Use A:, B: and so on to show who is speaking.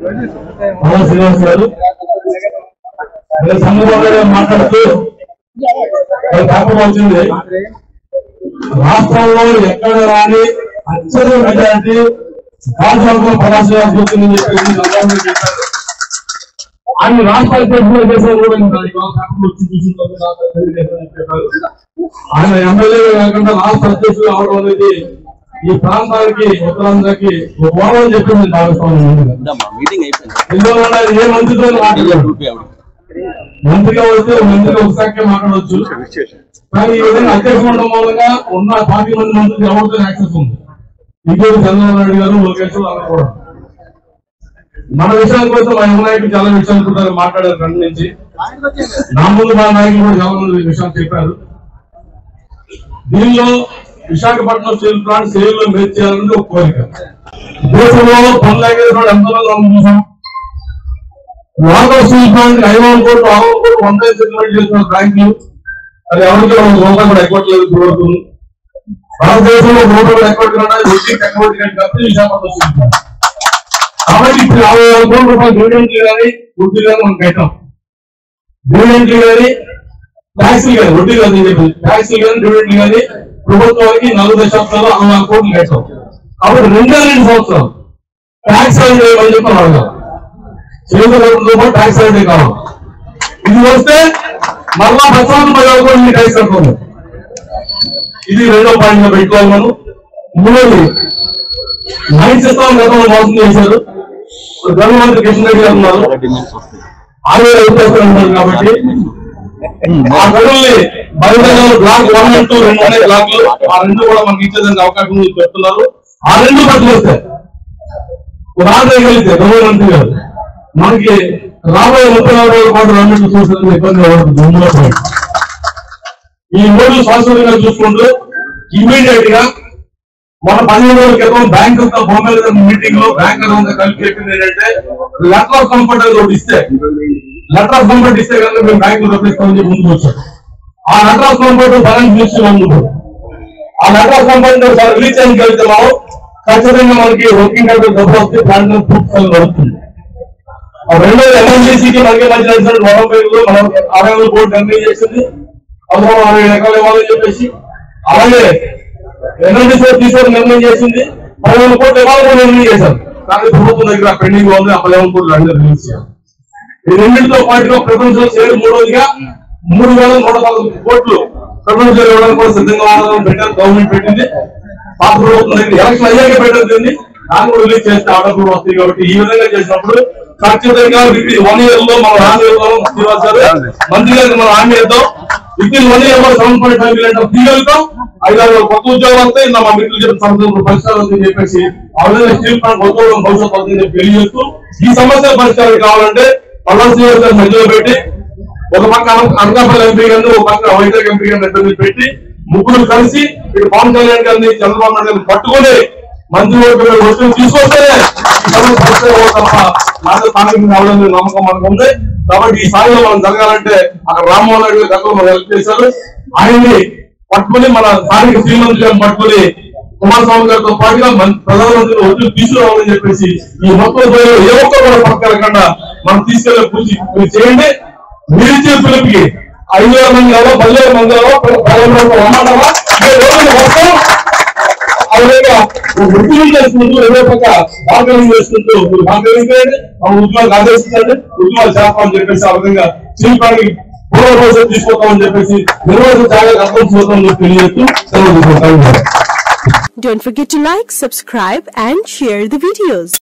A: అలా శ్రీనివాస్ గారు నేను చంద్రబాబు గారు మాట్లాడుతూ ఒక జ్ఞాపకం వచ్చింది రాష్ట్రంలో ఎక్కడ రాని అత్యధిక మెజారిటీ రాష్ట్రంలో పరాశ్రయాలు వచ్చిందని చెప్పేసి చంద్రబాబు గారు చెప్పారు ఆయన రాష్ట్ర అధ్యక్షులు చేశారు కూడా ఇంకా ఈ కాలంలో వచ్చి చూసిన తర్వాత రాష్ట్ర అధ్యక్షులు చేశారని చెప్పారు. ఆయన ఎమ్మెల్యే కాకుండా రాష్ట్ర అధ్యక్షులు అవడం అనేది ఈ ప్రాంతానికి ఉత్తరాంధ్రకి ఒక గౌరవం అని చెప్పి నేను భావిస్తాను ముందుగా.
B: ఉందమ్మా మీటింగ్ అయిపోయింది
A: ఎందువల్ల ఆయన ఏ మంత్రితో మాట్లాడారు
B: గ్రూప్ ఆవిడ
A: మంత్రిగా వస్తే ఒక మంత్రిగా ఒకసారి మాట్లాడవచ్చు కానీ ఈ విధంగా అధ్యక్షుడు ఉండడం మూలంగా ఉన్న పార్టీ మంది మంత్రులు ఎవరితో యాక్సెస్ ఉంది ఇంకోటి చంద్రబాబు నాయుడు గారు లోకేష్ అందరూ కూడా మన విషయానికి వస్తే మా యువ నాయకులు చాలా విషయాలు కూడా మాట్లాడారు రెండు నుంచి నా ముందు మా నాయకులు కూడా చాలా మంది విషయాలు చెప్పారు దీనిలో విశాఖపట్నం స్టీల్ ప్లాంట్ సేల్ లో మేర్ చేయాలని ఒక కోరిక దేశంలో పనులు ఎంతో మనం చూసాం లోకల్ స్టీల్ ప్లాంట్ ఐదు వందల కోట్లు ఆరు వందల కోట్లు వన్ టైం సెటిల్మెంట్ చేసిన బ్యాంకులు అది ఎవరికి ఒక రూపాయి కూడా ఎక్కట్లేదు ఇప్పటివరకు భారతదేశంలో ఒక రూపాయి కూడా ఎక్కట్లేదు వడ్డీ ఎక్కబడి కంపెనీ విశాఖపట్నం స్టీల్ ప్లాంట్ కాబట్టి ఇప్పుడు యాభై వేల కోట్ల రూపాయలు డివిడెంట్లు కానీ వడ్డీ కానీ మనం కట్టాం డివిడెంట్లు కానీ ట్యాక్సీలు కానీ వడ్డీ కాదు నేను చెప్పేది ట్యాక్సీలు కానీ డివిడెంట్లు కానీ ప్రభుత్వానికి నాలుగు దశాబ్దాలు అరవై నాలుగు కోట్లు కట్టాం కాబట్టి రెండే రెండు సంవత్సరాలు ట్యాక్స్ అని చేయమని చెప్పి అడగాలి చేతులతో ట్యాక్స్ అంటే కావాలి ఇది వస్తే మరలా ప్రచారం పది కూడా మీ ట్యాక్స్ కట్టుకోండి ఇది రెండో పాయింట్ గా పెట్టుకోవాలి మనం మూడోది మైండ్ సిస్టమ్ గతంలో మోసం చేశారు ఇప్పుడు ధర్మమంత్రి కిషన్ రెడ్డి గారు ఉన్నారు
B: డిమాండ్స్ వస్తాయి
A: ఆరు వేల ఉద్యోగస్తులు ఉన్నారు కాబట్టి ఆ గడువుల్ని బహిరంగ బ్లాక్ వన్ అండ్ టూ రెండు ఉన్నాయి బ్లాక్లు ఆ రెండు కూడా మనకి ఇచ్చేదానికి అవకాశం ఉంది చెప్తున్నారు ఆ రెండు పట్టుకు వస్తాయి రాగలిగితే గవర్నమెంట్ గారు మనకి రాబోయే ముప్పై నాలుగు రోజుల పాటు రెండు చూసిన ఇబ్బంది అవ్వదు జమ్మూలో పోయి. ఈ మూడు శాశ్వతంగా చూసుకుంటూ ఇమీడియట్ గా మన పదిహేను రోజుల క్రితం బ్యాంక్ బొమ్మల మీటింగ్ లో బ్యాంకర్ అంతా కలిపి చెప్పింది ఏంటంటే లెటర్ ఆఫ్ కంఫర్ట్ అనేది ఒకటి ఇస్తే లెటర్ ఆఫ్ కంఫర్ట్ ఇస్తే కనుక మేము బ్యాంకు రప్పిస్తామని చెప్పి ముందుకు వచ్చాం ఆ letter of comfort balance list ముందుకు ఆ లెటర్ ఆఫ్ కంఫర్ట్ ఒకసారి రిలీజ్ చేయడానికి వెళ్తే మనం ఖచ్చితంగా మనకి వర్కింగ్ క్యాపిటల్ డబ్బు వస్తే ప్లాంట్ పూర్తి నడుస్తుంది ఆ రెండోది ఎమ్మెల్యేసీకి మనకి మధ్య నడిచిన వరం పేరులో మనం అరవై వేల కోట్లు నిర్ణయం చేసింది అందులో అరవై ఏడు ఎకరాలు ఇవ్వాలని చెప్పేసి అలాగే ఎన్ఎల్డీసీ తీసుకోవడం నిర్ణయం చేసింది పదివేల కోట్లు ఇవ్వాలని కూడా నిర్ణయం చేశారు కానీ ప్రభుత్వం దగ్గర పెండింగ్ ఉంది ఆ పదివేల కోట్లు అన్ని రిలీజ్ చేయాలి ఈ రెండింటితో పాటుగా ప్రపంచంలో చేయడం మూడోదిగా మూడు వేల నూట పదకొండు కోట్లు ప్రపంచంలో ఇవ్వడానికి కూడా సిద్ధంగా ఉండాలని పెట్టారు గవర్నమెంట్ పెట్టింది పాత ప్రభుత్వం దగ్గర ఎలక్షన్ అయ్యాక పెట్టింది దాన్ని కూడా రిలీజ్ చేస్తే ఆర్డర్ కూడా వస్తాయి కాబట్టి ఈ విధంగా చేసినప్పుడు ఖచ్చితంగా వన్ ఇయర్ లో మనం హామీ ఇద్దాం శ్రీనివాస్ గారు మంత్రి గారికి మనం హామీ ఇద్దాం విత్ ఇన్ వన్ ఇయర్ లో సెవెన్ పాయింట్ ఫైవ్ మిలియన్ తీయగలుగుతాం ఐదు ఆరు కొత్త ఉద్యోగాలు వస్తాయి నా మా మిత్రులు చెప్పిన సమస్యలు పరిష్కారం అవుతాయని చెప్పేసి ఆ విధంగా స్టీల్ ప్లాంట్ కొత్త ఉద్యోగం భవిష్యత్తు అవుతుందని చెప్పి తెలియజేస్తూ ఈ సమస్య పరిష్కారం కావాలంటే పల్లా శ్రీనివాస్ గారి మధ్యలో పెట్టి ఒక పక్క అన- అనకాపల్లి ఎంపీ గారిని ఒక పక్క వైజాగ్ ఎంపీ గారిని ఇద్దరిని పెట్టి ముగ్గురు కలిసి ఇటు పవన్ కళ్యాణ్ గారిని చంద్రబాబు నాయుడు గారిని పట్టుకొని మంత్రివర్గంలో వస్తువులు తీసుకొస్తేనే ఈ సమస్య పరిష్కారం అవుతుంది తప్ప నాకు స్థానికంగా కావాలని నమ్మకం మనకు ఉంది కాబట్టి ఈ స్థాయిలో మనం జరగాలంటే అక్కడ రామ్మోహన్ రెడ్డి గారు గతంలో మనం హెల్ప్ చేశారు ఆయన్ని పట్టుకొని మన స్థానిక శ్రీమంత్రి గారిని పట్టుకొని కుమారస్వామి గారితో పాటుగా మన- ప్రధానమంత్రి ఒత్తిడి తీసుకురావాలని చెప్పేసి ఈ మొత్తం పోయి ఏ ఒక్కరు కూడా పక్కన మనం తీసుకెళ్లే పూర్తి మీరు చేయండి మీరు ఇచ్చే పిలుపుకి ఐదు వేల మంది కావో పదివేల మంది కావో పదిహేను మంది రమ్మంటారా ఈ రోజున మొత్తం ఆ విధంగా వృత్తులు చేసుకుంటూ ఏదో పక్క బార్గెనింగ్ చేసుకుంటూ మీరు బార్గెనింగ్ చేయండి ఆ ఉద్యోగాలు ఆదేశించండి ఉద్యోగాలు చేస్తామని చెప్పేసి ఆ విధంగా శిల్పానికి పూర్వ భవిష్యత్తు తీసుకొస్తామని చెప్పేసి నిర్వహణ చాలా అర్థం చూద్దామని చెప్పి తెలియజేస్తూ సెలవు తీసుకుంటాను
C: Don't forget to like, subscribe and share the videos.